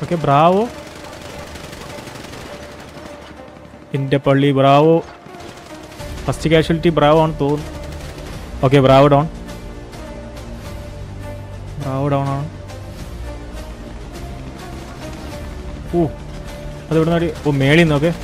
Okay Bravo എൻ്റെ പള്ളി Bravo first casualty bravo ആണ് തോന്നുന്നു okay bravo down bravo down ആണ് ഓ അത് ഇവിടെ നിന്ന് ഓ മേളിൽ നിന്ന് ഓക്കെ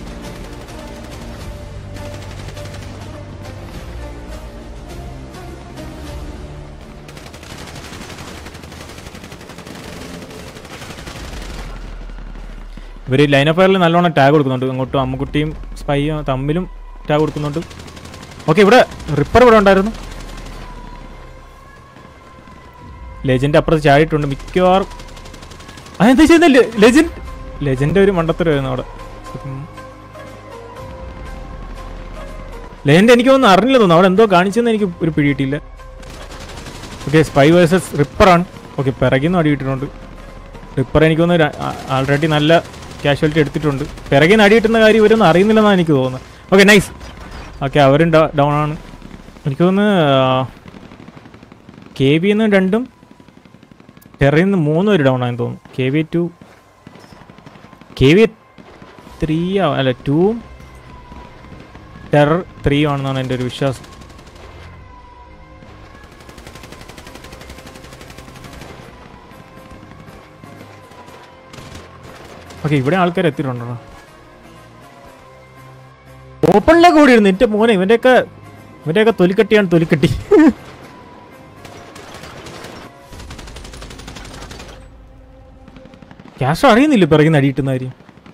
ഇവർ ലൈൻ ഓഫ് ഫയറിൽ നല്ലോണം ടാഗ് കൊടുക്കുന്നുണ്ട് അങ്ങോട്ടും അമ്മുക്കുട്ടിയും സ്പൈയും തമ്മിലും ടാഗ് കൊടുക്കുന്നുണ്ട് ഓക്കെ ഇവിടെ റിപ്പർ ഇവിടെ ഉണ്ടായിരുന്നു ലെജൻഡ് അപ്പുറത്ത് ചാടിയിട്ടുണ്ട് മിക്കവാറും ആ എന്താ ചെയ്യുന്ന ലെജൻഡ് ലെജൻഡ് ഒരു മണ്ടത്തരമായിരുന്നു അവിടെ ലെജൻഡ് എനിക്ക് തോന്നുന്നു അറിഞ്ഞില്ല തോന്നുന്നു അവിടെ എന്തോ കാണിച്ചെന്ന് എനിക്ക് ഒരു പിടിയിട്ടില്ല ഓക്കെ സ്പൈ വേഴ്സസ് റിപ്പറാണ് ഓക്കെ പിറകിൽ നിന്ന് അടി കിട്ടിയിട്ടുണ്ട് റിപ്പർ എനിക്ക് തോന്നുന്നു ആൾറെഡി നല്ല കാഷ്വാലിറ്റി എടുത്തിട്ടുണ്ട് പിറകിൽ നിന്ന് അടി കിട്ടുന്ന കാര്യം ഇവരൊന്നും അറിയുന്നില്ലെന്നാണ് എനിക്ക് തോന്നുന്നത് ഓക്കെ നൈസ് ഓക്കെ അവരും ഡൗൺ ആണ് എനിക്ക് തോന്നുന്നു കെ വി നിന്ന് രണ്ടും ടെറിൽ നിന്ന് മൂന്ന് പേര് ഡൗൺ ആണെന്ന് തോന്നുന്നു K V two K V three അല്ല ടൂവും ടെറർ ത്രീ ആണെന്നാണ് എൻ്റെ ഒരു വിശ്വാസം ഓക്കെ ഇവിടെ ആൾക്കാർ എത്തിയിട്ടുണ്ടോ ഓപ്പണിലേക്ക് കൂടി ഇരുന്നു എൻ്റെ മോനെ ഇവൻ്റെയൊക്കെ ഇവൻ്റെയൊക്കെ തൊലിക്കട്ടിയാണ് തൊലിക്കട്ടി ക്യാഷ് അറിയുന്നില്ല പിറകിന്ന് അടിയിട്ടുന്ന കാര്യം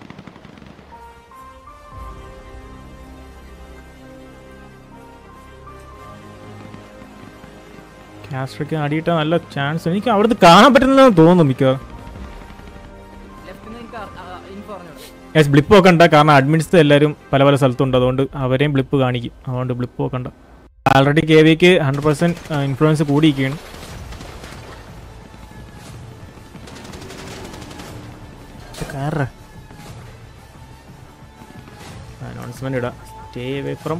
ക്യാഷൊക്കെ അടിയിട്ട നല്ല ചാൻസ് എനിക്ക് അവിടുന്ന് കാണാൻ പറ്റുന്നതെന്ന് തോന്നുന്നു മിക്കവാറും ലെഫ്റ്റിൽ നിന്ന് എനിക്ക് ഇൻഫോ പറഞ്ഞോളൂ യെസ് ബ്ലിപ്പ് നോക്കണ്ട കാരണം അഡ്മിൻസ് എല്ലാവരും പല പല സ്ഥലത്തുണ്ട് അതുകൊണ്ട് അവരെയും ബ്ലിപ്പ് കാണിക്കും അതുകൊണ്ട് ബ്ലിപ്പ് നോക്കണ്ട ആൾറെഡി കെ വിക്ക് ഹൺഡ്രഡ് പെർസെൻറ്റ് ഇൻഫ്ലുവൻസ് കൂടിയിരിക്കുകയാണ് അനൗൺസ്മെന്റ് ഇടാം സ്റ്റേ അവേ ഫ്രം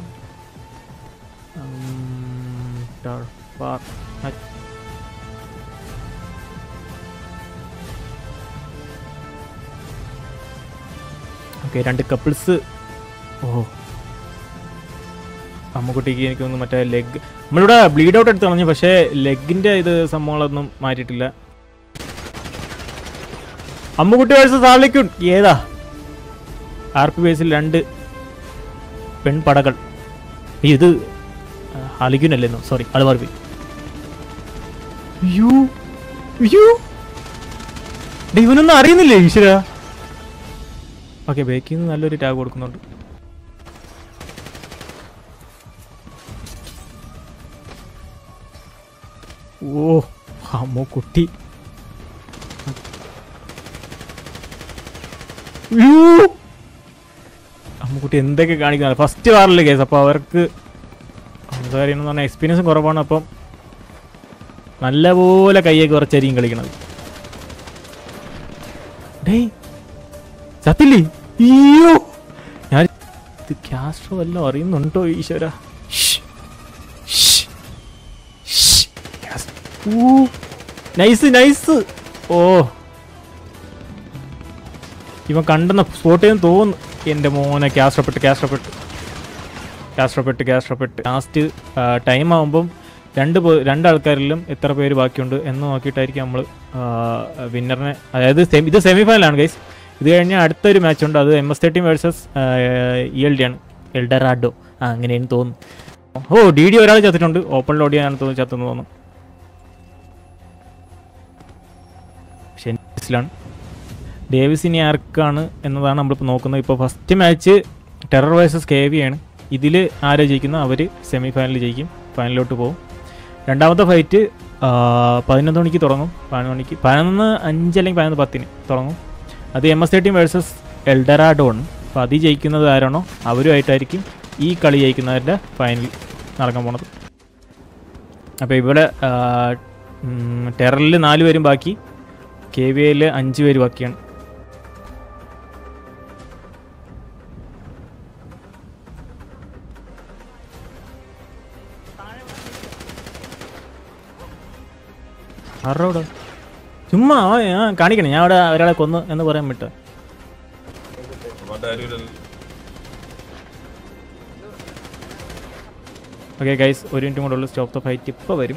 ഓക്കെ രണ്ട് കപ്പിൾസ് ഓ അമ്മുക്കുട്ടിക്ക് എനിക്ക് തോന്നുന്നു മറ്റേ ലെഗ് നമ്മളിവിടെ ബ്ലീഡ് ഔട്ട് എടുത്ത് കളഞ്ഞു പക്ഷേ ലെഗിന്റെ ഇത് സംഭവങ്ങളൊന്നും മാറ്റിയിട്ടില്ല അമ്മുക്കുട്ടി വേഴ്സസ് ആളിക്യൂൺ ഏതാ ആർ പി ബേസിൽ രണ്ട് പെൺപടകൾ ഇത് ഹാലിക്യൂൻ അല്ലെന്നോ സോറി അത് മാറി യു യു ഇവനൊന്നും അറിയുന്നില്ലേ ഈശ്വര ഓക്കെ ബേക്കിൽ നിന്ന് നല്ലൊരു ടാഗ് കൊടുക്കുന്നുണ്ട് ഓ അമ്മോ കുട്ടി യ്യോ. അമ്മുക്കുട്ടി എന്തൊക്കെ കാണിക്കുന്നത് ഫസ്റ്റ് വാറിലെ കേസ് അപ്പോൾ അവർക്ക് എന്താ പറയുക പറഞ്ഞാൽ എക്സ്പീരിയൻസും കുറവാണ് അപ്പം നല്ലപോലെ കയ്യൊക്കെ കുറച്ചായിരിക്കും കളിക്കണത് ഡേയ് ചത്തില്ലേ അയ്യോ ഞാൻ ഇത് ക്യാസ്ട്രോ വല്ലതും അറിയുന്നുണ്ടോ ഈശ്വര ഷ്. ഷ്. ഷ്. ക്യാസ്- ഊ. നൈസ് നൈസ് ഓ ഇവൻ കണ്ടെന്ന സ്പോട്ടിൽ നിന്ന് തോന്നുന്നു എൻ്റെ മോനെ ക്യാസ്ട്രപ്പെട്ട് ക്യാസ്ട്രപ്പെട്ട് ക്യാസ്ട്രപ്പെട്ട് ക്യാസ്ട്രപ്പെട്ട് ലാസ്റ്റ് ടൈം ആകുമ്പം രണ്ട് പേ- രണ്ട് ആൾക്കാരിലും എത്ര പേര് ബാക്കിയുണ്ട് എന്ന് നോക്കിയിട്ടായിരിക്കും നമ്മൾ വിന്നറിനെ അതായത് semi- ഇത് സെമി ഫൈനലാണ് ഗൈസ് ഇത് കഴിഞ്ഞാൽ അടുത്തൊരു മാച്ച് ഉണ്ട് അത് M S thirteen versus E L D ആണ് എൽഡറാഡോ ആ അങ്ങനെയാണ് തോന്നുന്നു ഓ ഡി ഡി ഒരാൾ ചത്തിട്ടുണ്ട് ഓപ്പൺ ലോഡ് ചെയ്യാനാണ് തോന്നുന്നു ചത്തെന്ന് തോന്നുന്നു ഷെൻസിലാണ് ഡേവിസ് ഇനി ആർക്കാണ് എന്നതാണ് നമ്മളിപ്പോൾ നോക്കുന്നത് ഇപ്പോൾ first match terror versus K V ആണ് ഇതിൽ ആരാ ജയിക്കുന്നത് അവർ സെമി ഫൈനലിൽ ജയിക്കും ഫൈനലിലോട്ട് പോകും രണ്ടാമത്തെ ഫൈറ്റ് പതിനൊന്ന് മണിക്ക് തുടങ്ങും പതിനൊന്ന് മണിക്ക് പതിനൊന്ന് അഞ്ച് അല്ലെങ്കിൽ പതിനൊന്ന് പത്തിന് തുടങ്ങും അത് M S thirteen versus Eldorado ആണ് അപ്പോൾ അതിൽ ജയിക്കുന്നത് ആരാണോ അവരുമായിട്ടായിരിക്കും ഈ കളി ജയിക്കുന്നവരുടെ ഫൈനൽ നടക്കാൻ പോണത് അപ്പോൾ ഇവിടെ ടെററിൽ നാല് പേരും ബാക്കി കെ വി ഐയിൽ അഞ്ച് പേര് ബാക്കിയാണ് ആരുടെ ചുമ്മാ അവൻ ആ, കാണിക്കണം ഞാൻ അവിടെ ഒരാളെ കൊന്നു എന്ന് പറയാൻ വിട്ടു അവന്മാരുടെ കാര്യമില്ലല്ലോ. ഓക്കെ ഗൈസ് ഒരു മിനിറ്റും കൂടെ ഉള്ളു സ്റ്റോപ്പ് ദ ഫൈറ്റ് ഇപ്പോൾ വരും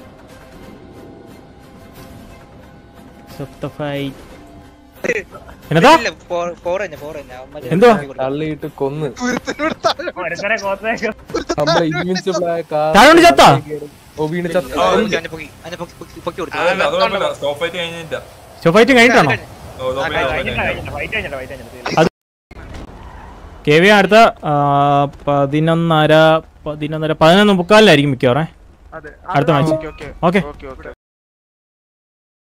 സ്റ്റോപ്പ് ദ ഫൈറ്റ് എന്നതാ ഇല്ല, four- four തന്നെ, four തന്നെ. അവന്മാര് എന്തുവാ? കൊടുക്കും. തള്ളിയിട്ട് കൊന്ന് ഒരുത്തനെ കൊന്നേക്കും നമ്മളെ ഇൻവിൻസിബിൾ ആയ കാർ താഴോട്ട് ചത്താ? ഓ വീണ് ചത്ത ആ, അവനെ പൊക്കി, അവനെ പൊക്കി- പൊക്കി- പൊക്കി കൊടുത്തു. അതല്ല, അത് കുഴപ്പമില്ല. സ്റ്റോപ്പ് ഫൈറ്റ് കഴിഞ്ഞില്ല. സ്റ്റോപ്പ് ഫൈറ്റ് കഴിഞ്ഞിട്ടാണോ ഓ, സ്റ്റോപ്പ് ഫൈറ്റ് കഴിഞ്ഞില്ല. ഫൈറ്റ് കഴിഞ്ഞിട്ട് ഫൈറ്റ് കഴിഞ്ഞിട്ട് കെ വി അടുത്ത ആ, പതിനൊന്നര പതിനൊന്നര പതിനൊന്ന് മുക്കാലിലായിരിക്കും മിക്കവാറേ അതെ അടുത്ത match. Okay okay okay okay okay